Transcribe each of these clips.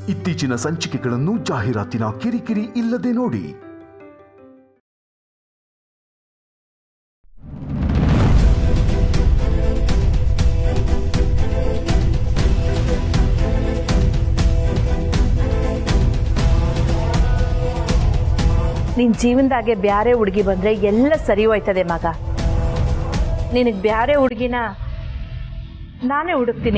ಇತ್ತೀಚಿನ ಸಂಚಿಕೆಗಳನ್ನು ಜಾಹೀರಾತಿನ ಕಿರಿಕಿರಿ ಇಲ್ಲದೆ ನೋಡಿ ನಿನ್ ಜೀವನದಾಗೆ ಬ್ಯಾರೆ ಹುಡುಗಿ ಬಂದ್ರೆ ಎಲ್ಲ ಸರಿ ಹೋಯ್ತದೆ ಮಗ ನಿನಗ್ ಬ್ಯಾರೆ ಹುಡುಗಿನ ನಾನೇ ಹುಡುಕ್ತೀನಿ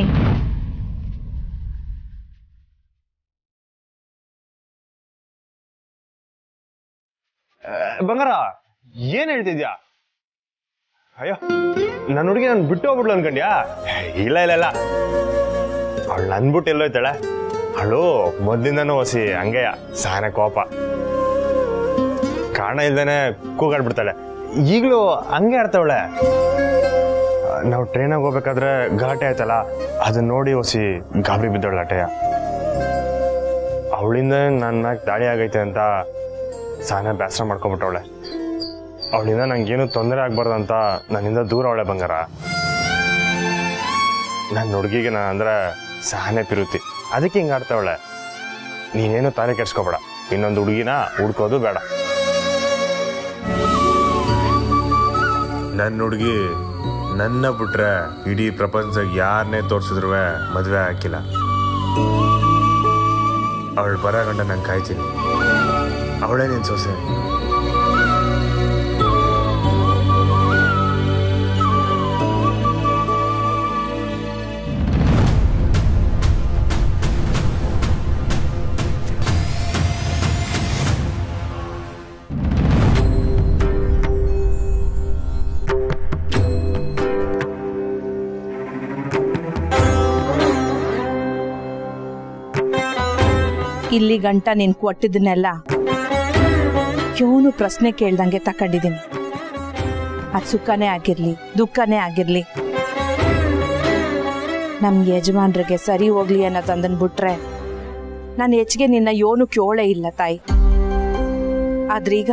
ಬಂಗಾರ ಏನ್ ಹೇಳ್ತಿದ್ಯಾ ಅಯ್ಯೋ ನನ್ನ ಹುಡುಗಿ ನಾನು ಬಿಟ್ಟು ಹೋಗ್ಬಿಡ್ಲು ಅನ್ಕೊಂಡ್ಯಾ ಇಲ್ಲ ಇಲ್ಲ ಇಲ್ಲ ಅವಳು ನನ್ ಬಿಟ್ಟು ಎಲ್ಲೋಯ್ತಾಳೆ ಅವಳು ಮೊದ್ಲಿಂದನೂ ಹೊಸಿ ಹಂಗೆಯ ಸಾನೆ ಕೋಪ ಕಾರಣ ಇಲ್ದೇನೆ ಕೂಗಾಡ್ಬಿಡ್ತಾಳೆ ಈಗಲೂ ಹಂಗೆ ಆಡ್ತಾವಳೆ ನಾವು ಟ್ರೈನಾಗ ಹೋಗ್ಬೇಕಾದ್ರೆ ಗಲಾಟೆ ಆಯ್ತಲ್ಲ ಅದನ್ನ ನೋಡಿ ಹೊಸಿ ಗಾಬರಿ ಬಿದ್ದವಳೆ ಅಟೆಯ ಅವಳಿಂದ ನನ್ನ ಮ್ಯಾಗ ದಾಳಿ ಆಗೈತೆ ಅಂತ ಸಾನೆ ಬೇಸರ ಮಾಡ್ಕೊಂಬಿಟ್ಟವಳೆ ಅವಳಿಂದ ನಂಗೇನು ತೊಂದರೆ ಆಗ್ಬಾರ್ದಂತ ನನ್ನಿಂದ ದೂರ ಅವಳೆ ಬಂಗಾರ ನನ್ನ ಹುಡುಗಿಗೆ ನಾ ಅಂದ್ರೆ ಸಹನೆ ಪಿರುತಿ ಅದಕ್ಕೆ ಹಿಂಗೆ ಆಡ್ತಾವಳೆ ನೀನೇನು ತಾನೇ ಕೆಡ್ಸ್ಕೊಬೇಡ ಇನ್ನೊಂದು ಹುಡುಗಿನ ಹುಡ್ಕೋದು ಬೇಡ ನನ್ನ ಹುಡುಗಿ ನನ್ನ ಬಿಟ್ರೆ ಇಡೀ ಪ್ರಪಂಚದಾಗ ಯಾರನ್ನೇ ತೋರಿಸಿದ್ರು ಮದುವೆ ಹಾಕಿಲ್ಲ ಅವಳು ಬರೋ ಗಂಡ ನಂಗೆ ಕಾಯ್ತೀನಿ ಅವಳೇ ನಿನ್ ಸೊಸೆ ಇಲ್ಲಿ ಗಂಟ ನೀನ್ ಕೊಟ್ಟಿದ್ದನ್ನೆಲ್ಲ ಇವನು ಪ್ರಶ್ನೆ ಕೇಳ್ದಂಗೆ ತಕೊಂಡಿದ್ದೀನಿ ಅದ್ ಸುಖನೇ ಆಗಿರ್ಲಿ ದುಃಖನೇ ಆಗಿರ್ಲಿ ನಮ್ ಯಜಮಾನ್ರಿಗೆ ಸರಿ ಹೋಗ್ಲಿ ಅನ್ನೋ ತಂದನ್ ಬಿಟ್ರೆ ನಾನು ಹೆಚ್ಚಿಗೆ ನಿನ್ನ ಯೋನು ಕೇಳೇ ಇಲ್ಲ ತಾಯಿ ಆದ್ರೀಗ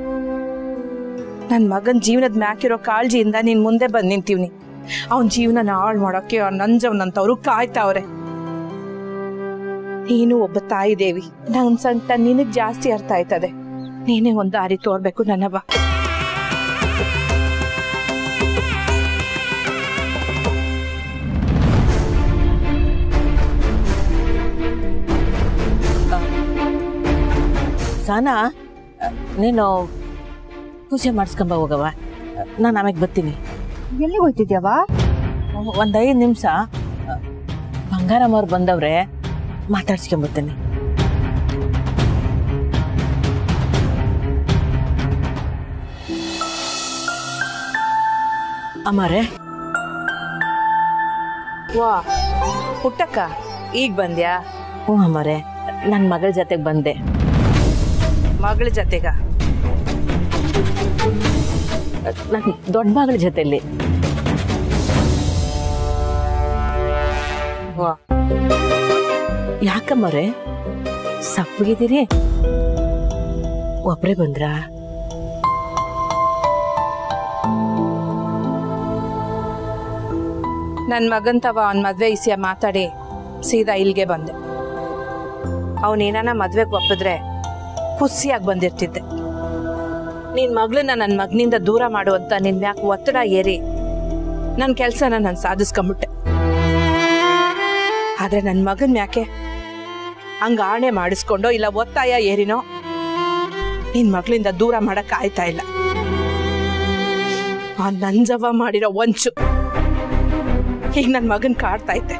ನನ್ ಮಗನ್ ಜೀವನದ ಮ್ಯಾಕಿರೋ ಕಾಳಜಿಯಿಂದ ನೀನ್ ಮುಂದೆ ಬಂದ್ ನಿಂತೀವ್ನಿ ಅವನ್ ಜೀವನ ಹಾಳು ಮಾಡೋಕೆ ಆ ನಂಜವ್ನಂತವ್ರು ಕಾಯ್ತಾವ್ರೆ ನೀನು ಒಬ್ಬ ತಾಯಿ ದೇವಿ ನನ್ ಸಂಕಟ ನಿನಗ್ ಜಾಸ್ತಿ ಅರ್ಥ ಆಯ್ತದೆ ನೀನೇ ಒಂದು ದಾರಿ ತೋರ್ಬೇಕು ನನ್ನವ್ವ ಸಾನಾ ನೀನು ಪೂಜೆ ಮಾಡಿಸ್ಕೊಂಬ ಹೋಗವ ನಾನು ಆಮೇಲೆ ಬರ್ತೀನಿ ಎಲ್ಲಿ ಹೋಯ್ತಿದ್ಯಾವ ಒಂದು ಐದು ನಿಮಿಷ ಬಂಗಾರಮ್ಮವ್ರು ಬಂದವ್ರೆ ಮಾತಾಡ್ಸ್ಕೊಂಬರ್ತೀನಿ ಅಮ್ಮರೇ ವಾ ಪುಟ್ಟಕ್ಕ ಈಗ ಬಂದ್ಯಾ ಹ್ಞೂ ಅಮ್ಮರೇ ನನ್ನ ಮಗಳ ಜೊತೆಗೆ ಬಂದೆ ಮಗಳ ಜೊತೆಗ ನನ್ನ ದೊಡ್ಡ ಮಗಳ ಜೊತೆಲಿ ವಾ ಯಾಕಮ್ಮರೇ ಸಪ್ಪಗಿದ್ದೀರಿ ಒಬ್ರೇ ಬಂದ್ರಾ ನನ್ ಮಗನ್ ತವ ಅವನ್ ಮದ್ವೆ ಇಸಿಯ ಮಾತಾಡಿ ಸೀದಾ ಇಲ್ಗೆ ಬಂದೆ ಅವನೇನ ಮದ್ವೆಗೆ ಒಪ್ಪಿದ್ರೆ ಖುಷಿಯಾಗಿ ಬಂದಿರ್ತಿದ್ದೆ ನಿನ್ ಮಗಳನ್ನ ನನ್ನ ಮಗನಿಂದ ದೂರ ಮಾಡುವಂತ ನಿನ್ ಯಾಕೆ ಒತ್ತಡ ಏರಿ ನನ್ನ ಕೆಲ್ಸನ ನಾನು ಸಾಧಿಸ್ಕೊಂಬಿಟ್ಟೆ ಆದ್ರೆ ನನ್ನ ಮಗನ್ ಯಾಕೆ ಹಂಗ ಆಣೆ ಮಾಡಿಸ್ಕೊಂಡೋ ಇಲ್ಲ ಒತ್ತಾಯ ಏರಿನೋ ನಿನ್ ಮಗಳಿಂದ ದೂರ ಮಾಡಕ್ ಆಯ್ತಾ ಇಲ್ಲ ಆ ನಂಜವ ಮಾಡಿರೋ ಒಂಚು ಈಗ ನನ್ನ ಮಗನ್ ಕಾಡ್ತಾ ಐತೆ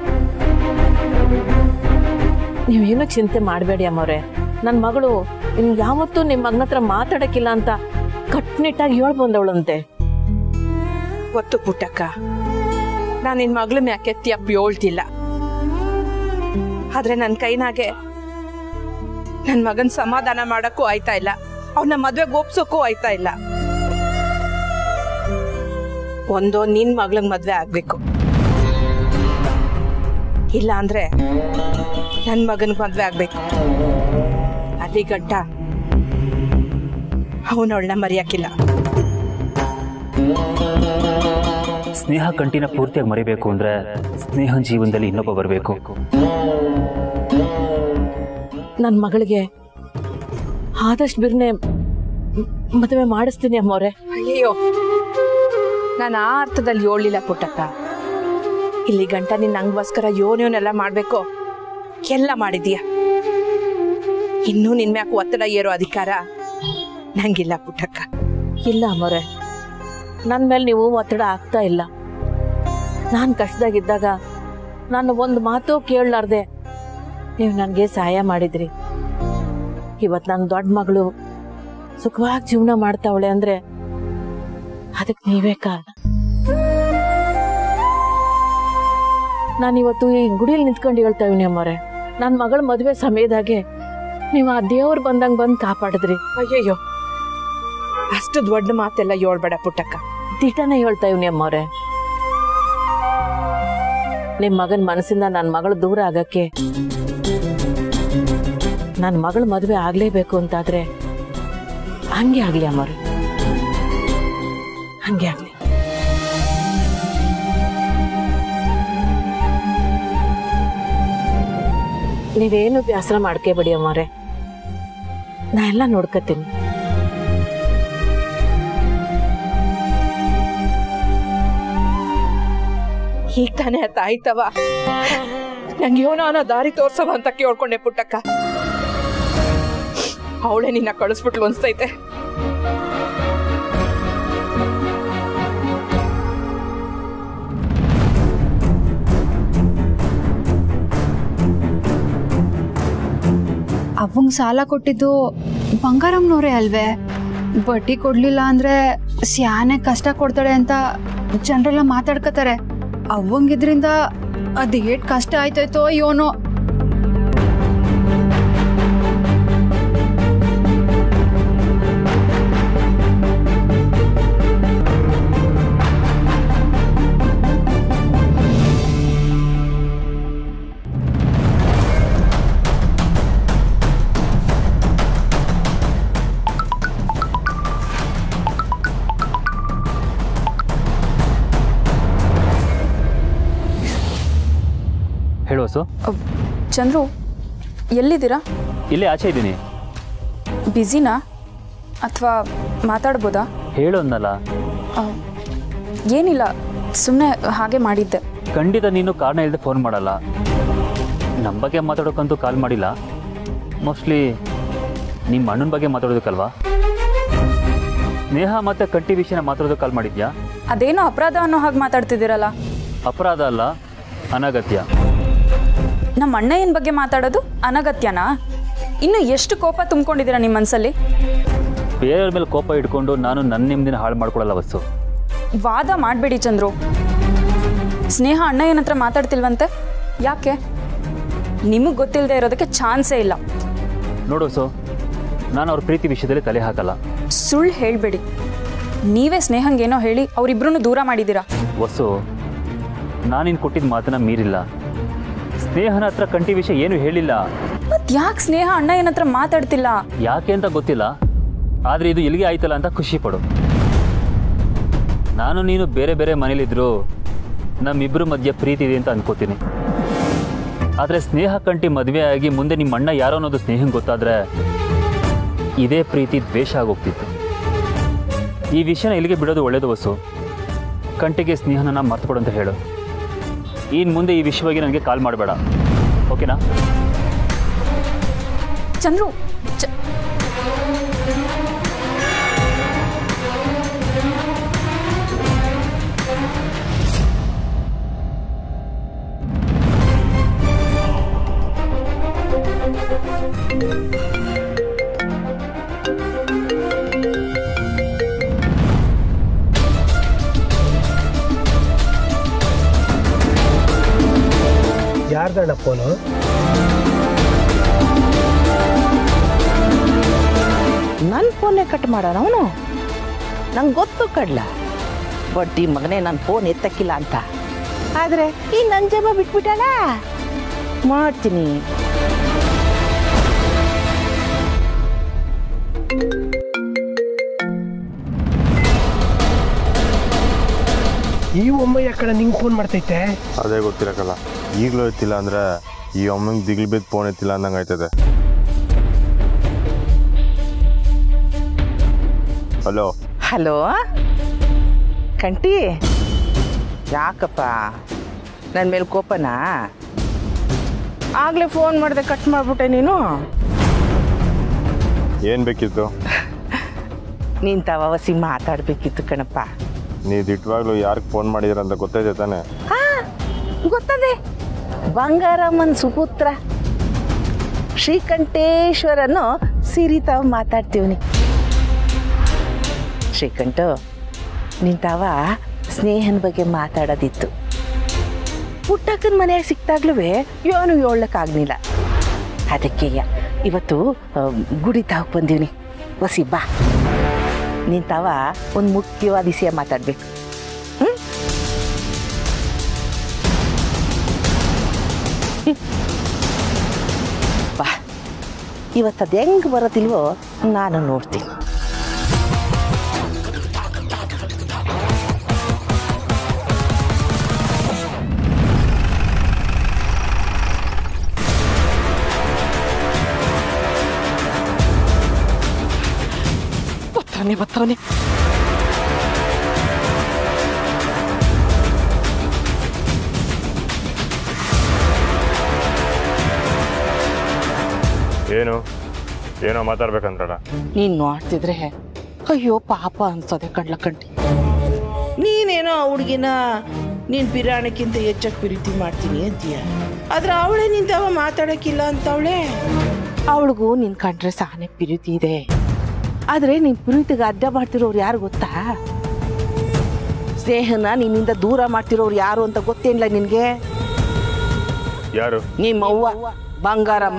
ನೀವೇನು ಚಿಂತೆ ಮಾಡಬೇಡಿ ಅಮ್ಮವ್ರೆ ನನ್ನ ಮಗಳು ಇನ್ ಯಾವತ್ತೂ ನಿಮ್ಮ ಮಗನ ಹತ್ರ ಮಾತಾಡಕ್ಕಿಲ್ಲ ಅಂತ ಕಟ್ನಿಟ್ಟಾಗಿ ಹೇಳ್ ಬಂದವಳಂತೆ ಗೊತ್ತು ಪುಟ್ಟಕ್ಕ ನಾನು ನಿನ್ ಮಗಳನ್ನ ಯಾಕೆ ತ್ಯಪ್ಪಿ ಹೇಳ್ತಿಲ್ಲ ಆದ್ರೆ ನನ್ನ ಕೈನಾಗೆ ನನ್ನ ಮಗನ್ ಸಮಾಧಾನ ಮಾಡಕ್ಕೂ ಆಯ್ತಾ ಇಲ್ಲ ಅವನ ಮದ್ವೆಗೆ ಒಪ್ಸೋಕ್ಕೂ ಆಯ್ತಾ ಇಲ್ಲ ಒಂದೋ ನಿನ್ ಮಗಳಂಗ್ ಮದ್ವೆ ಆಗ್ಬೇಕು ಇಲ್ಲ ಅಂದ್ರೆ ನನ್ ಮಗನ್ಗ್ ಮದ್ವೆ ಆಗ್ಬೇಕು ಅಲ್ಲಿ ಗಂಟ ಅವನವಳನ್ನ ಮರೆಯಕ್ಕಿಲ್ಲ ಸ್ನೇಹ ಕಂಟಿನ ಪೂರ್ತಿಯಾಗಿ ಮರಿಬೇಕು ಅಂದ್ರೆ ಸ್ನೇಹ ಜೀವನದಲ್ಲಿ ಇನ್ನೊಬ್ಬ ಬರಬೇಕು ನನ್ನ ಮಗಳಿಗೆ ಆದಷ್ಟು ಬಿರ್ನೆ ಮದುವೆ ಮಾಡಿಸ್ತೀನಿ ಅಮ್ಮವ್ರೆ ಅಯ್ಯೋ ನಾನು ಆ ಅರ್ಥದಲ್ಲಿ ಹೇಳಲಿಲ್ಲ ಪುಟ್ಟಕ್ಕ ಇಲ್ಲಿ ಗಂಟ ನಿನ್ನ ನಂಗೋಸ್ಕರ ಯೋನ್ಯೋನೆಲ್ಲ ಮಾಡಬೇಕು ಎಲ್ಲ ಮಾಡಿದೀಯ ಇನ್ನೂ ನಿನ್ ಮ್ಯಾಕ್ ಒತ್ತಡ ಏರೋ ಅಧಿಕಾರ ನಂಗಿಲ್ಲ ಪುಟ್ಟಕ್ಕ ಇಲ್ಲ ಅಮ್ಮವ್ರೆ ನನ್ನ ಮೇಲೆ ನೀವು ಒತ್ತಡ ಆಗ್ತಾ ಇಲ್ಲ ನಾನು ಕಷ್ಟದಾಗಿದ್ದಾಗ ನಾನು ಒಂದು ಮಾತು ಕೇಳಲಾರ್ದೆ ನೀವು ನನಗೆ ಸಹಾಯ ಮಾಡಿದ್ರಿ ಇವತ್ತು ನನ್ನ ದೊಡ್ಡ ಮಗಳು ಸುಖವಾಗಿ ಜೀವನ ಮಾಡ್ತಾವಳೆ ಅಂದ್ರೆ ಅದಕ್ಕೆ ನೀವೇ ಕಾರಣ ನಾನಿವತ್ತು ಈ ಗುಡಿಯಲ್ಲಿ ನಿಂತ್ಕೊಂಡು ಹೇಳ್ತಾ ಇವ್ನಿ ಅಮ್ಮವ್ರೆ ನನ್ನ ಮಗಳ ಮದುವೆ ಸಮಯದಾಗೆ ನೀವು ಆ ದೇವ್ರು ಬಂದಂಗೆ ಬಂದು ಕಾಪಾಡಿದ್ರಿ ಅಯ್ಯಯ್ಯೋ ಅಷ್ಟು ದೊಡ್ಡ ಮಾತೆಲ್ಲ ಹೇಳ್ಬೇಡ ಪುಟ್ಟಕ್ಕ ದಿಟನೇ ಹೇಳ್ತಾ ಇವ್ನಿ ಅಮ್ಮವ್ರೆ ನಿಮ್ ಮಗನ್ ಮನಸ್ಸಿಂದ ನನ್ನ ಮಗಳು ದೂರ ಆಗಕ್ಕೆ ನನ್ನ ಮಗಳ ಮದುವೆ ಆಗ್ಲೇಬೇಕು ಅಂತಾದ್ರೆ ಹಂಗೆ ಆಗ್ಲಿ ಅಮ್ಮವ್ರೆ ಹಂಗೆ ಆಗ್ಲಿ ನೀವೇನು ಬೇಸರ ಮಾಡ್ಕೋಬೇಡಿ ಅಮ್ಮವ್ರೆ ನಾ ಎಲ್ಲ ನೋಡ್ಕತೀನಿ ಈಗ ತಾನೇ ಆತ ಆಯ್ತವ ನಂಗೆ ಯೋನೋ ಅನ್ನೋ ದಾರಿ ತೋರ್ಸವ ಅಂತ ಕೇಳ್ಕೊಂಡೆ ಪುಟ್ಟಕ್ಕ ಅವಳೆ ನಿನ್ನ ಕಳಿಸ್ಬಿಟ್ಲು ಅನ್ಸ್ತೈತೆ ಅವಂಗ್ ಸಾಲ ಕೊಟ್ಟಿದ್ದು ಬಂಗಾರಮ್ನವ್ರೆ ಅಲ್ವೇ ಬಡ್ಡಿ ಕೊಡ್ಲಿಲ್ಲ ಅಂದ್ರೆ ಸ್ಯಾನೆ ಕಷ್ಟ ಕೊಡ್ತಾಳೆ ಅಂತ ಜನರೆಲ್ಲ ಮಾತಾಡ್ಕತಾರೆ ಅವಂಗಿದ್ರಿಂದ ಅದ್ ಏಟ್ ಕಷ್ಟ ಆಯ್ತಾಯ್ತೋ ಯೋನೋ ಹೇಳು ವಸು ಚಂದ್ರು ಎಲ್ಲಿದ್ದೀರಾ ಇಲ್ಲೇ ಆಚೆ ಇದ್ದೀನಿ ಬ್ಯುಸಿನಾ ಅಥವಾ ಮಾತಾಡ್ಬೋದಾ ಹೇಳು ಅಂದಲ್ಲ ಆ, ಏನಿಲ್ಲ ಸುಮ್ಮನೆ ಹಾಗೆ ಮಾಡಿದ್ದೆ ಖಂಡಿತ ನೀನು ಕಾರಣ ಇಲ್ಲದೆ ಫೋನ್ ಮಾಡಲ್ಲ ನಮ್ಮ ಬಗ್ಗೆ ಮಾತಾಡೋಕ್ಕಂತೂ ಕಾಲ್ ಮಾಡಿಲ್ಲ ಮೋಸ್ಟ್ಲಿ ನಿಮ್ಮ ಅಣ್ಣನ ಬಗ್ಗೆ ಮಾತಾಡೋದಕ್ಕಲ್ವಾ ಸ್ನೇಹ ಮತ್ತು ಕಟ್ಟಿ ವಿಷಯನ ಮಾತಾಡೋದಕ್ಕೆ ಕಾಲ್ ಮಾಡಿದ್ಯಾ ಅದೇನೋ ಅಪರಾಧ ಅನ್ನೋ ಹಾಗೆ ಮಾತಾಡ್ತಿದ್ದೀರಲ್ಲ ಅಪರಾಧ ಅಲ್ಲ ಅನಗತ್ಯ ನಮ್ಮ ಅಣ್ಣಯ್ಯನ ಬಗ್ಗೆ ಮಾತಾಡೋದು ಅನಗತ್ಯನಾ ಇನ್ನು ಎಷ್ಟು ಕೋಪ ತುಂಬಿಕೊಂಡಿದ್ದೀರಾ ನಿಮ್ಮ ಮನಸ್ಸಲ್ಲಿ ಬೇರೆಯವ್ರ ಮೇಲೆ ಕೋಪ ಇಟ್ಕೊಂಡು ನಾನು ನನ್ನ ನೆಮ್ಮದಿನ ಹಾಳು ಮಾಡ್ಕೊಳ್ಳಲ್ಲ ವಸ್ತು ವಾದ ಮಾಡಬೇಡಿ ಚಂದ್ರು ಸ್ನೇಹ ಅಣ್ಣಯ್ಯನ ಹತ್ರ ಮಾತಾಡ್ತಿಲ್ವಂತೆ ಯಾಕೆ ನಿಮಗೆ ಗೊತ್ತಿಲ್ಲದೆ ಇರೋದಕ್ಕೆ ಚಾನ್ಸೇ ಇಲ್ಲ ನೋಡು ವಸು ನಾನು ಅವ್ರ ಪ್ರೀತಿ ವಿಷಯದಲ್ಲಿ ತಲೆ ಹಾಕಲ್ಲ ಸುಳ್ಳು ಹೇಳಬೇಡಿ ನೀವೇ ಸ್ನೇಹಂಗೇನೋ ಹೇಳಿ ಅವರಿಬ್ರು ದೂರ ಮಾಡಿದ್ದೀರಾ ವಸು ನಾನಿನ್ ಕೊಟ್ಟಿದ್ದ ಮಾತನ್ನ ಮೀರಿಲ್ಲ ಸ್ನೇಹನ ಹತ್ರ ಕಂಟಿ ವಿಷಯ ಏನು ಹೇಳಿಲ್ಲ ಮತ್ ಯಾಕೆ ಸ್ನೇಹ ಅಣ್ಣಯ್ಯನ ಹತ್ರ ಮಾತಾಡ್ತಿಲ್ಲ ಯಾಕೆ ಅಂತ ಗೊತ್ತಿಲ್ಲ ಆದರೆ ಇದು ಇಲ್ಲಿಗೆ ಆಯ್ತಲ್ಲ ಅಂತ ಖುಷಿ ಪಡು ನಾನು ನೀನು ಬೇರೆ ಬೇರೆ ಮನೇಲಿದ್ರು ನಮ್ಮಿಬ್ಬರ ಮಧ್ಯೆ ಪ್ರೀತಿ ಇದೆ ಅಂತ ಅನ್ಕೋತೀನಿ ಆದರೆ ಸ್ನೇಹ ಕಂಟಿ ಮದುವೆ ಆಗಿ ಮುಂದೆ ನಿಮ್ಮ ಅಣ್ಣ ಯಾರೋ ಅನ್ನೋದು ಸ್ನೇಹಂ ಗೊತ್ತಾದ್ರೆ ಇದೇ ಪ್ರೀತಿ ದ್ವೇಷ ಆಗೋಗ್ತಿತ್ತು ಈ ವಿಷಯನ ಇಲ್ಲಿಗೆ ಬಿಡೋದು ಒಳ್ಳೇದು ವಸು ಕಂಟಿಗೆ ಸ್ನೇಹನ ಮರ್ತು ಅಂತ ಹೇಳು ಇನ್ನು ಮುಂದೆ ಈ ವಿಷಯವಾಗಿ ನನಗೆ ಕಾಲ್ ಮಾಡಬೇಡ ಓಕೆನಾ ಚಂದ್ರು ಚ ಯಾರ್ದಣ್ಣ ಫೋನು ನನ್ನ ಫೋನ್ನೇ ಕಟ್ ಮಾಡೋಣ ಅವನು ನಂಗೆ ಗೊತ್ತು ಕಡ್ಲ ಬಡ್ಡಿ ಮಗನೇ ನನ್ನ ಫೋನ್ ಎತ್ತಕ್ಕಿಲ್ಲ ಅಂತ ಆದರೆ ಈ ನನ್ನ ಜಮ ಬಿಟ್ಬಿಟ್ಟಣ ಮಾಡ್ತೀನಿ ಈ ಒಮ್ಮ ಯಾಕಡೆ ನಿಂಗೆ ಫೋನ್ ಮಾಡ್ತೈತೆ ಅದೇ ಗೊತ್ತಿರಕಲ್ಲ ಈಗಲೂ ಎತ್ತಿಲ್ಲ ಅಂದ್ರೆ ಈ ಅಮ್ಮಂಗೆ ದಿಗ್ಲು ಬಿದ್ದು ಫೋನ್ ಎತ್ತಿಲ್ಲ ಅಂದಂಗೆ ಆಯ್ತದೆ ಹಲೋ ಹಲೋ ಕಂಟಿ ಯಾಕಪ್ಪ ನನ್ನ ಮೇಲೆ ಕೋಪನಾ ಆಗಲೇ ಫೋನ್ ಮಾಡಿದೆ ಕಟ್ ಮಾಡಿಬಿಟ್ಟೆ ನೀನು ಏನ್ ಬೇಕಿತ್ತು ನೀನು ತವ ವಸಿ ಮಾತಾಡಬೇಕಿತ್ತು ಕಣಪ್ಪ ನೀ ದಿಟ್ವಾಗ್ಲೂ ಯಾರಿಗೆ ಫೋನ್ ಮಾಡಿದ್ರ ಅಂತ ಗೊತ್ತೈತೆ ತಾನೆ ಹಾ ಗೊತ್ತದೆ ಬಂಗಾರಮ್ಮನ ಸುಪುತ್ರ ಶ್ರೀಕಂಠೇಶ್ವರನು ಸಿರಿ ತಾವು ಮಾತಾಡ್ತೀವಿ ಶ್ರೀಕಂಠ ನಿನ್ ತಾವ ಸ್ನೇಹನ ಬಗ್ಗೆ ಮಾತಾಡೋದಿತ್ತು ಪುಟ್ಟಕ್ಕನ ಮನೆಯಾಗ ಸಿಕ್ತಾಗ್ಲೂ ಏನು ಹೇಳಕ್ಕಾಗ್ಲಿಲ್ಲ ಅದಕ್ಕೆ ಇವತ್ತು ಆ, ಗುಡಿ ತಾವ್ ಬಂದೀವಿ ವಸಿ ಬಾ ನಿನ್ ತಾವ ಒಂದು ಮುಖ್ಯವಾದ ವಿಷಯ ಮಾತಾಡ್ಬೇಕು ಬಾ ಇವತ್ತು ಅದು ಹೆಂಗೆ ಬರೋದಿಲ್ವೋ ನಾನು ನೋಡ್ತೀನಿ ಬರ್ತಾನೆ ಬರ್ತಾನೆ ಏನು ಏನೋ ಮಾತಾಡ್ಬೇಕಂತಡ ನೀನು ನೋಡ್ತಿದ್ರೆ ಅಯ್ಯೋ ಪಾಪ ಅನ್ಸೋದೆ ಕಣ್ಲ ಕಂಡಿ ನೀನೇನೋ ಆ ಹುಡುಗಿನ ನೀನು ಪಿರಾಣಕ್ಕಿಂತ ಹೆಚ್ಚಾಗಿ ಪ್ರೀತಿ ಮಾಡ್ತೀನಿ ಅಂತೀಯ ಆದ್ರೆ ಅವಳೇ ನಿಂತವ ಮಾತಾಡಕ್ಕಿಲ್ಲ ಅಂತವಳೆ ಅವಳಿಗೂ ನಿನ್ ಕಂಡ್ರೆ ಸಾನೆ ಪ್ರೀತಿ ಇದೆ ಆದ್ರೆ ನಿನ್ ಪ್ರೀತಿಗೆ ಅಡ್ಡ ಮಾಡ್ತಿರೋರು ಯಾರು ಗೊತ್ತಾ ಸ್ನೇಹನ ನಿನ್ನಿಂದ ದೂರ ಮಾಡ್ತಿರೋರು ಯಾರು ಅಂತ ಗೊತ್ತೇನಿಲ್ಲ ನಿನ್ಗೆ ಯಾರು ನಿಮ್ಮವ್ವ ಬಂಗಾರಮ್ಮ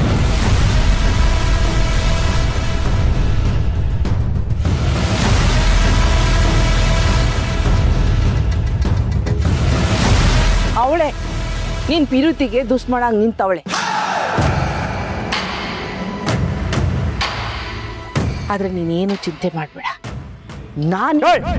ಅವಳೆ ನೀನ್ ಪಿರುತಿಗೆ ದುಸ್ಮಣಂಗ್ ನಿಂತವಳೆ ಆದ್ರೆ ನೀನೇನು ಚಿಂತೆ ಮಾಡ್ಬೇಡ ನಾನು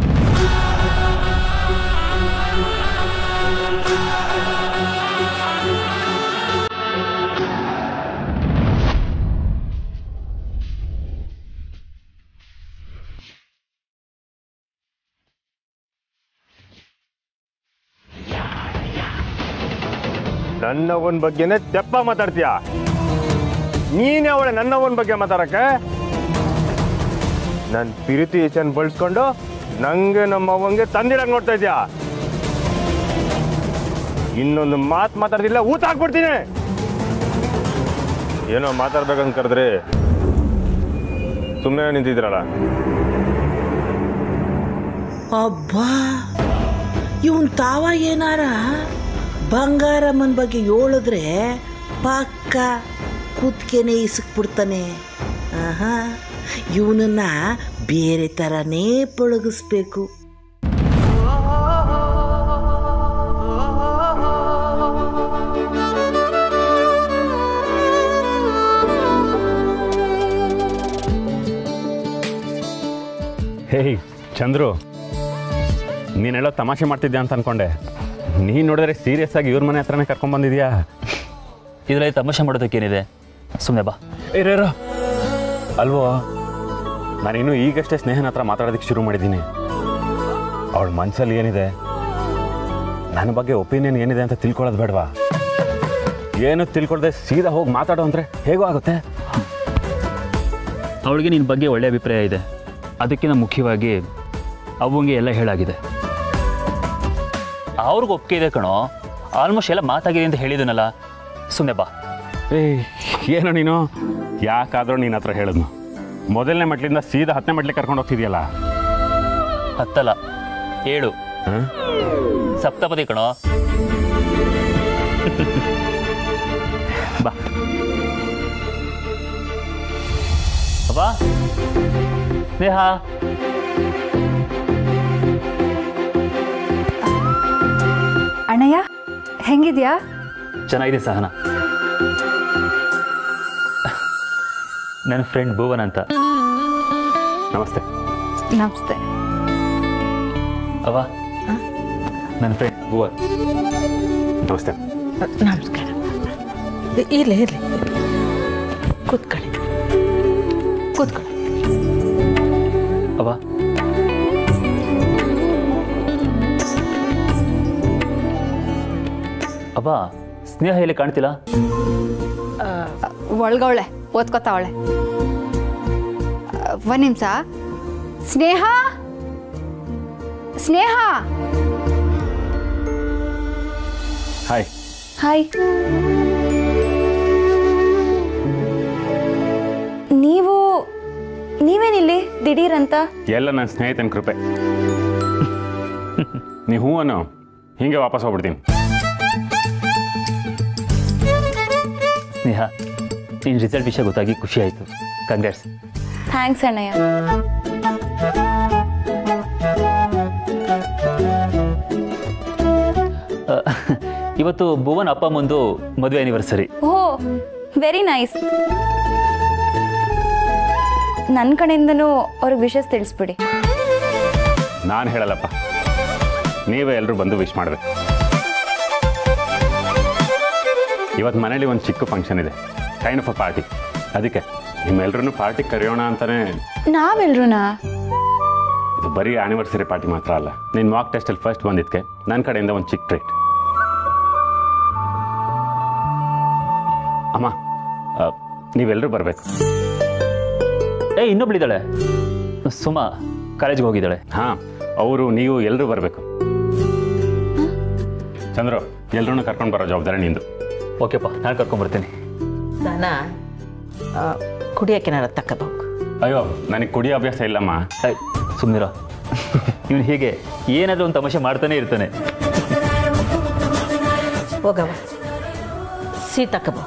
ನನ್ನವನ್ ಬಗ್ಗೆನೇ ತೆಪ್ಪ ಮಾತಾಡ್ತೀಯ ನೀನೇ ಅವಳೆ ನನ್ನವನ್ ಬಗ್ಗೆ ಮಾತಾಡಕ್ಕೆ ನನ್ ಪ್ರೀತಿ ಹೆಚ್ಚನ್ ಬಳಸ್ಕೊಂಡು ನಂಗೆ ನಮ್ಮ ಅವ್ವಂಗೆ ತಂದಿರಂಗ್ ನೋಡ್ತಾ ಇದ್ಯಾ ಇನ್ನೊಂದು ಮಾತು ಮಾತಾಡ್ತಿಲ್ಲ ಊತ ಹಾಕ್ಬಿಡ್ತೀನಿ ಏನೋ ಮಾತಾಡ್ಬೇಕಂತ ಕರೆದ್ರಿ ಸುಮ್ಮನೆ ನಿಂತಿದ್ರಲ್ಲ ಅಬ್ಬಾ ಇವನ್ ತಾವ ಏನಾರ ಬಂಗಾರಮ್ಮನ ಬಗ್ಗೆ ಹೇಳಿದ್ರೆ ಪಕ್ಕ ಕೂತ್ಕೆನೆ ಇಸಕ್ಬಿಡ್ತಾನೆ ಆಹಾ ಇವನನ್ನ ಬೇರೆ ಥರನೇ ಪಳಗಿಸ್ಬೇಕು ಹೇಯ್ ಚಂದ್ರು ನೀನೆಲ್ಲ ತಮಾಷೆ ಮಾಡ್ತಿದ್ಯಾ ಅಂತ ಅನ್ಕೊಂಡೆ ನೀನು ನೋಡಿದ್ರೆ ಸೀರಿಯಸ್ ಆಗಿ ಇವ್ರ ಮನೆ ಹತ್ರನೇ ಕರ್ಕೊಂಡ್ಬಂದಿದ್ಯಾ ಇದರಲ್ಲಿ ತಮಾಷೆ ಮಾಡೋದಕ್ಕೇನಿದೆ ಸುಮ್ಮನೆ ಬಾ ಇರೇರೋ ಅಲ್ವೋ ನಾನಿನ್ನು ಈಗಷ್ಟೇ ಸ್ನೇಹನ ಹತ್ರ ಮಾತಾಡೋದಕ್ಕೆ ಶುರು ಮಾಡಿದ್ದೀನಿ ಅವಳ ಮನ್ಸಲ್ಲಿ ಏನಿದೆ ನನ್ನ ಬಗ್ಗೆ ಒಪಿನಿಯನ್ ಏನಿದೆ ಅಂತ ತಿಳ್ಕೊಳ್ಳೋದು ಬೇಡವಾ ಏನು ತಿಳ್ಕೊಳ್ದೆ ಸೀದಾ ಹೋಗಿ ಮಾತಾಡೋ ಅಂದರೆ ಹೇಗೋ ಆಗುತ್ತೆ ಅವಳಿಗೆ ನಿನ್ನ ಬಗ್ಗೆ ಒಳ್ಳೆಯ ಅಭಿಪ್ರಾಯ ಇದೆ ಅದಕ್ಕಿಂತ ಮುಖ್ಯವಾಗಿ ಅವಂಗೆ ಎಲ್ಲ ಹೇಳಾಗಿದೆ ಅವ್ರಿಗೆ ಒಪ್ಪಿಗೆ ಇದೆ ಕಣೋ ಆಲ್ಮೋಸ್ಟ್ ಎಲ್ಲ ಮಾತಾಗಿದೆ ಅಂತ ಹೇಳಿದನಲ್ಲ ಸುಮ್ಮನೆ ಬಾ ಏಯ್ ಏನೋ ನೀನು ಯಾಕಾದ್ರೂ ನಿನ್ನ ಹತ್ರ ಹೇಳಿದ್ನು ಮೊದಲನೇ ಮಟ್ಲಿಂದ ಸೀದಾ ಹತ್ತನೇ ಮಟ್ಲಿಗೆ ಕರ್ಕೊಂಡು ಹೋಗ್ತಿದ್ಯಲ್ಲ ಹತ್ತಲ್ಲ ಏಳು ಹಾಂ ಸಪ್ತಪದಿ ಕಣೋ ಬಾ ಬಾ ಸ್ನೇಹ ಅಣ್ಣಯ್ಯ ಹೆಂಗಿದ್ಯಾ ಚೆನ್ನಾಗಿದೆ ಸಹನ ನನ್ನ ಫ್ರೆಂಡ್ ಭುವನ್ ಅಂತ ನಮಸ್ತೆ ನಮಸ್ತೆ ಅವ ನನ್ನ ಫ್ರೆಂಡ್ ಭುವನ್ ನಮಸ್ತೆ ನಮಸ್ಕಾರ ಇರ್ಲಿ ಇರ್ಲಿ ಕೂತ್ಕೊಳ್ಳಿ ಕೂತ್ಕೊಳ್ಳಿ ಅವ ಅಬ್ಬ ಸ್ನೇಹ ಇಲ್ಲಿ ಕಾಣ್ತಿಲ್ಲ ಒಳ್ಗವಳೆ ಓದ್ಕೊತಾವಳೆ ಒಂದು ನಿಮಿಷ ಸ್ನೇಹ ಸ್ನೇಹ ಹಾಯ್ ಹಾಯ್ ನೀವು ನೀವೇನಿಲ್ಲಿ ದಿಢೀರ್ ಅಂತ ಎಲ್ಲ ನನ್ನ ಸ್ನೇಹಿತನ ಕೃಪೆ ನೀವು ಹೂ ಅನ್ನೋ ಹಿಂಗೆ ವಾಪಸ್ ಹೋಗ್ಬಿಡ್ತೀನಿ ಸ್ನೇಹ ನಿನ್ನ ರಿಸಲ್ಟ್ ವಿಷಯ ಗೊತ್ತಾಗಿ ಖುಷಿ ಆಯಿತು ಕಂಗ್ರಾಟ್ಸ್ ಥ್ಯಾಂಕ್ಸ್ ಅಣ್ಣಯ್ಯ ಇವತ್ತು ಭುವನ್ ಅಪ್ಪ ಅಮ್ಮಂದು ಮದುವೆ ಆನಿವರ್ಸರಿ ಓ ವೆರಿ ನೈಸ್ ನನ್ನ ಕಡೆಯಿಂದನೂ ಅವ್ರಿಗೆ ವಿಷಸ್ ತಿಳಿಸ್ಬಿಡಿ ನಾನು ಹೇಳಲ್ಲಪ್ಪ ನೀವೇ ಎಲ್ಲರೂ ಬಂದು ವಿಶ್ ಮಾಡಬೇಕು ಇವತ್ತು ಮನೇಲಿ ಒಂದು ಚಿಕ್ಕ ಫಂಕ್ಷನ್ ಇದೆ ಕೈಂಡ್ ಆಫ್ ಅ ಪಾರ್ಟಿ ಅದಕ್ಕೆ ನಿಮ್ಮೆಲ್ಲರೂ ಪಾರ್ಟಿ ಕರೆಯೋಣ ಅಂತಾನೆ ನಾವೆಲ್ರೂನಾ ಇದು ಬರೀ ಆನಿವರ್ಸರಿ ಪಾರ್ಟಿ ಮಾತ್ರ ಅಲ್ಲ ನಿನ್ನ ಮಾಕ್ ಟೆಸ್ಟಲ್ಲಿ ಫಸ್ಟ್ ಬಂದಿದ್ದಕ್ಕೆ ನನ್ನ ಕಡೆಯಿಂದ ಒಂದು ಚಿಕ್ಕ ಟ್ರೀಟ್ ಅಮ್ಮ ಆ, ನೀವೆಲ್ಲರೂ ಬರಬೇಕು ಏ ಇನ್ನೊಬ್ಳಿದ್ದಾಳೆ ಸುಮಾ ಕಾಲೇಜ್ಗೆ ಹೋಗಿದ್ದಾಳೆ ಹಾಂ ಅವರು ನೀವು ಎಲ್ಲರೂ ಬರಬೇಕು ಚಂದ್ರು ಎಲ್ಲರೂ ಕರ್ಕೊಂಡು ಬರೋ ಜವಾಬ್ದಾರಿ ನಿಂದು ಓಕೆಪ್ಪ ನಾನು ಕರ್ಕೊಂಬರ್ತೀನಿ ನಾನು ಕುಡಿಯೋಕೆ ತಕ್ಕಬೇಕು ಅಯ್ಯೋ ನನಗೆ ಕುಡಿಯೋ ಅಭ್ಯಾಸ ಇಲ್ಲಮ್ಮ ಸುಮ್ಮನಿರ ಇವನು ಹೀಗೆ ಏನಾದರೂ ಒಂದು ತಮಾಷೆ ಮಾಡ್ತಾನೆ ಇರ್ತಾನೆ ಹೋಗವ ಸೀ ತಕ್ಕಬೋ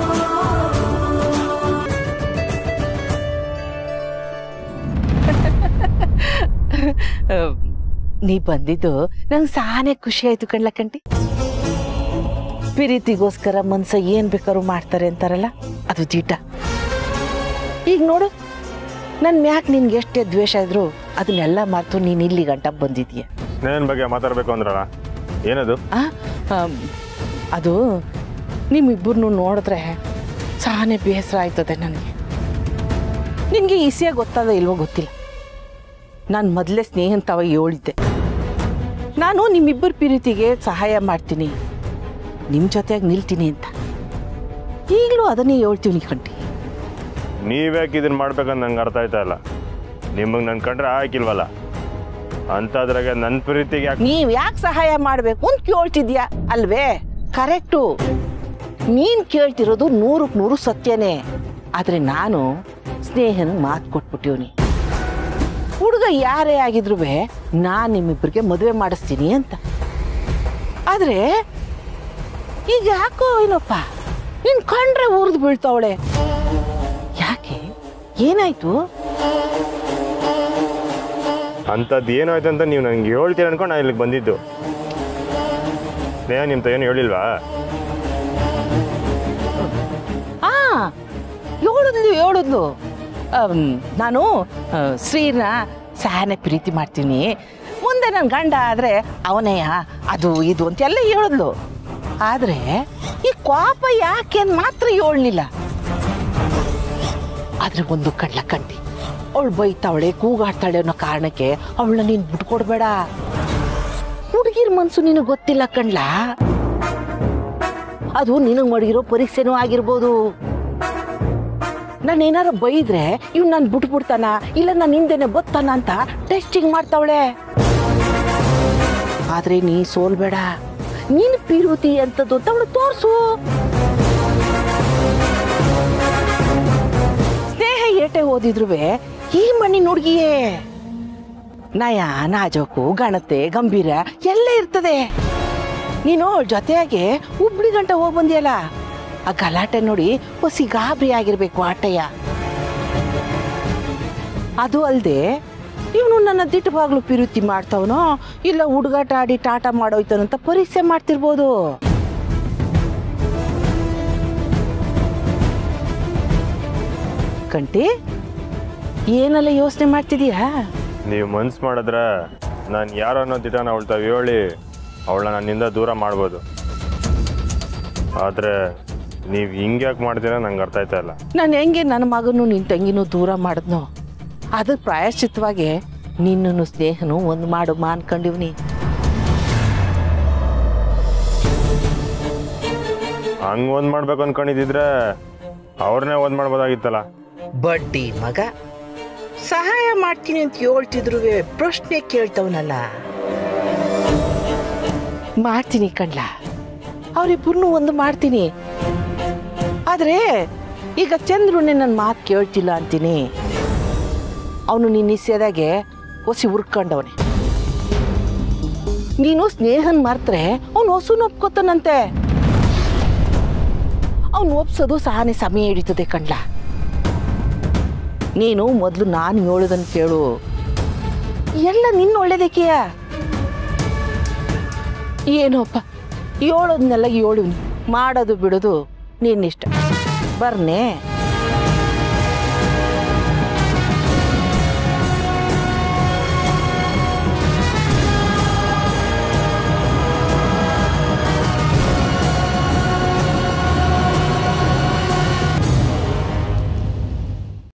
ನೀ ಬಂದಿದ್ದು ನಂಗೆ ಸಾನೆ ಖುಷಿ ಆಯ್ತು ಕಣ್ಲ ಕಂಟಿ ಪ್ರೀತಿಗೋಸ್ಕರ ಮನ್ಸ ಏನ್ ಬೇಕಾದ್ರೂ ಮಾಡ್ತಾರೆ ಅಂತಾರಲ್ಲ ಅದು ದೀಟ ಈಗ ನೋಡು ನನ್ ಮ್ಯಾಕ್ ನಿನ್ಗೆ ಎಷ್ಟೇ ದ್ವೇಷ ಇದ್ರು ಅದನ್ನೆಲ್ಲ ಮರೆತು ನೀನ್ ಇಲ್ಲಿ ಗಂಟ ಬಂದಿದೀಯ ಸ್ನೇಹನ್ ಬಗ್ಗೆ ಮಾತಾಡ್ಬೇಕು ಅಂದ್ರಲ್ಲ ಏನದು ಆ, ಆಮ್, ಅದು ನಿಮ್ಮಿಬ್ಬರನ್ನು ನೋಡಿದ್ರೆ ಸಾನೆ ಬೇಸರ ಆಯ್ತದೆ ನನಗೆ ನಿನಗೆ ಈಸಿಯ ಗೊತ್ತಾದ ಇಲ್ವೋ ಗೊತ್ತಿಲ್ಲ ನಾನು ಮೊದಲೇ ಸ್ನೇಹನ್ ತಾವ ಹೇಳಿದ್ದೆ ನಾನು ನಿಮ್ಮಿಬ್ಬರ ಪ್ರೀತಿಗೆ ಸಹಾಯ ಮಾಡ್ತೀನಿ ನಿಮ್ಮ ಜೊತೆಯಾಗಿ ನಿಲ್ತೀನಿ ಅಂತ ಈಗಲೂ ಅದನ್ನೇ ಹೇಳ್ತೀವಿ ಕಂಟಿ ನೀವ್ಯಾಕೆ ಇದನ್ನ ಮಾಡ್ಬೇಕಂತ ನಂಗೆ ಅರ್ಥ ಆಯ್ತಾ ಇಲ್ಲ ನಿಮಗೆ ನನ್ ಕಂಡ್ರೆ ಹಾಕಿಲ್ವಲ್ಲ ಅಂತಾದ್ರಾಗೆ ನನ್ನ ಪ್ರೀತಿಗೆ ಯಾಕೆ ನೀವ್ ಯಾಕೆ ಸಹಾಯ ಮಾಡ್ಬೇಕು ಅಂತ ಕೇಳ್ತಿದ್ಯಾ ಅಲ್ವೇ ಕರೆಕ್ಟು ನೀನ್ ಕೇಳ್ತಿರೋದು ನೂರಕ್ಕೆ ನೂರು ಸತ್ಯನೇ ಆದ್ರೆ ನಾನು ಸ್ನೇಹನ ಮಾತು ಕೊಟ್ಬಿಟ್ಟಿವ್ನಿ ಹುಡುಗ ಯಾರೇ ಆಗಿದ್ರು ನಾನು ನಿಮ್ಮಿಬ್ಬರಿಗೆ ಮದುವೆ ಮಾಡಿಸ್ತೀನಿ ಅಂತ ಆದ್ರೆ ಈಗ ಯಾಕೋ ಏನಪ್ಪ ನಿನ್ ಕಂಡ್ರೆ ಉರಿದು ಬೀಳ್ತಾವಳೆ ಯಾಕೆ ಏನಾಯ್ತು ಅಂಥದ್ದು ಏನಾಯ್ತು ಅಂತ ನೀವು ನಂಗೆ ಹೇಳ್ತೀರ ಅನ್ಕೊಂಡು ನಾನು ಇಲ್ಲಿಗೆ ಬಂದಿದ್ದು ಸ್ನೇಹ ನಿಮ್ಮ ಏನು ಹೇಳಿಲ್ವಾ ಆ ಹೇಳಿದ್ಲು ಹೇಳಿದ್ಲು ಅಮ್, ನಾನು ಆ, ಶ್ರೀನ ಸಹನೆ ಪ್ರೀತಿ ಮಾಡ್ತೀನಿ ಮುಂದೆ ನನ್ನ ಗಂಡ ಆದರೆ ಅವನೇಯ ಅದು ಇದು ಅಂತೆಲ್ಲ ಹೇಳಿದ್ಲು ಆದರೆ ಈ ಕೋಪ ಯಾಕೆ ಅಂತ ಮಾತ್ರ ಹೇಳಲಿಲ್ಲ ಆದರೆ ಒಂದು ಕಡ್ಲ ಕಂಡಿ ಅವಳು ಬೈತಾವಳೆ ಕೂಗಾಡ್ತಾಳೆ ಅನ್ನೋ ಕಾರಣಕ್ಕೆ ಅವಳನ್ನ ನೀನು ಬಿಟ್ಕೊಡ್ಬೇಡ ಹುಡುಗಿರ ಮನ್ಸು ನಿನಗೆ ಗೊತ್ತಿಲ್ಲ ಕಣ್ಲಾ ಅದು ನಿನಗೆ ಮಡಗಿರೋ ಪರೀಕ್ಷೆನೂ ಆಗಿರ್ಬೋದು ನಾನು ಏನಾರ ಬೈದ್ರೆ ಇವ್ ನಾನು ಬಿಟ್ಬಿಡ್ತಾನ ಇಲ್ಲ ನಾನು ಹಿಂದೆನೆ ಬತ್ತಾನ ಅಂತ ಟೆಸ್ಟಿಂಗ್ ಮಾಡ್ತಾವಳೆ ಆದ್ರೆ ನೀ ಸೋಲ್ಬೇಡ ನೀನು ಪಿರುತಿ ಅಂತದ್ದು ಅಂತ ಅವಳು ತೋರ್ಸು ಸ್ನೇಹ ಏಟೆ ಓದಿದ್ರು ಈ ಮಣ್ಣಿನ ಹುಡುಗಿಯೇ ನಯ ನಾಜೋಕು ಗಣತೆ ಗಂಭೀರ ಎಲ್ಲ ಇರ್ತದೆ ನೀನು ಅವ್ಳ ಜೊತೆಯಾಗೆ ಹುಬ್ಳಿ ಗಂಟ ಹೋಗಿ ಬಂದಿಯಲ್ಲ ಆ ಗಲಾಟೆ ನೋಡಿ ಹೊಸಿ ಗಾಬರಿ ಆಗಿರ್ಬೇಕು ಆಟಯ್ಯ ಅದು ಅಲ್ಲದೆ ಇವನು ನನ್ನ ದಿಟ್ಟು ಬಾಗ್ಲು ಪಿರುತಿ ಮಾಡ್ತಾವನೋ ಇಲ್ಲ ಹುಡುಗಾಟ ಆಡಿ ಟಾಟ ಮಾಡೋಯ್ತಾನಂತ ಪರೀಕ್ಷೆ ಮಾಡ್ತಿರ್ಬೋದು ಕಂಟಿ ಏನೆಲ್ಲ ಯೋಚನೆ ಮಾಡ್ತಿದೀಯಾ ನೀವು ಮನ್ಸು ಮಾಡಿದ್ರೆ ನಾನು ಯಾರೋ ಅನ್ನೋ ದಿಟಾನ ಅವಳ ತಾವು ಹೇಳಿ ಅವಳನ್ನ ನನ್ನಿಂದ ದೂರ ಮಾಡ್ಬೋದು ಆದರೆ ನೀವು ಹಿಂಗ್ಯಾಕೆ ಮಾಡ್ತೀರಾ ನಂಗೆ ಅರ್ಥ ಆಯ್ತಾ ಇಲ್ಲ ನಾನು ಹೆಂಗೆ ನನ್ನ ಮಗನು ನಿನ್ನ ತಂಗಿನೂ ದೂರ ಮಾಡಿದ್ನೋ ಅದ್ರ ಪ್ರಾಯಶ್ಚಿತ್ತವಾಗಿ ನಿನ್ನನ್ನು ಸ್ನೇಹನು ಒಂದು ಮಾಡು ಮಾ ಅನ್ಕೊಂಡಿವ್ನಿ ಹಂಗ್ ಒಂದ್ ಮಾಡ್ಬೇಕು ಅನ್ಕೊಂಡಿದ್ರೆ ಅವ್ರನ್ನೇ ಒಂದ್ ಮಾಡ್ಬೋದಾಗಿತ್ತಲ್ಲ ಬಡ್ಡಿ ಮಗ ಸಹಾಯ ಮಾಡ್ತೀನಿ ಅಂತ ಹೇಳ್ತಿದ್ರು ಪ್ರಶ್ನೆ ಕೇಳ್ತವನಲ್ಲ ಮಾಡ್ತೀನಿ ಕಣ್ಲ ಅವರಿಬ್ಬರನ್ನೂ ಒಂದು ಮಾಡ್ತೀನಿ ಆದ್ರೆ ಈಗ ಚಂದ್ರುನೇ ನನ್ನ ಮಾತು ಕೇಳ್ತಿಲ್ಲ ಅಂತೀನಿ ಅವನು ನಿನ್ನ ನಿಶ್ಚಯದಾಗೆ ಹೊಸಿ ಉರ್ಕೊಂಡವನೆ ನೀನು ಸ್ನೇಹನ್ ಮಾರ್ತ್ರೆ ಅವನು ಹೊಸು ಒಪ್ಕೋತಾನಂತೆ ಅವನು ಒಪ್ಸೋದು ಸಹನೆ ಸಮಯ ಹಿಡಿತದೆ ಕಣ್ಲ ನೀನು ಮೊದಲು ನಾನು ಹೇಳೋದನ್ನು ಕೇಳು ಎಲ್ಲ ನಿನ್ನ ಒಳ್ಳೇದಕ್ಕೆಯ ಏನೋಪ್ಪ ಹೇಳೋದನ್ನೆಲ್ಲ ಹೇಳಿವ್ನಿ ಮಾಡೋದು ಬಿಡೋದು ನಿನ್ನಿಷ್ಟ ಬರ್ನೇ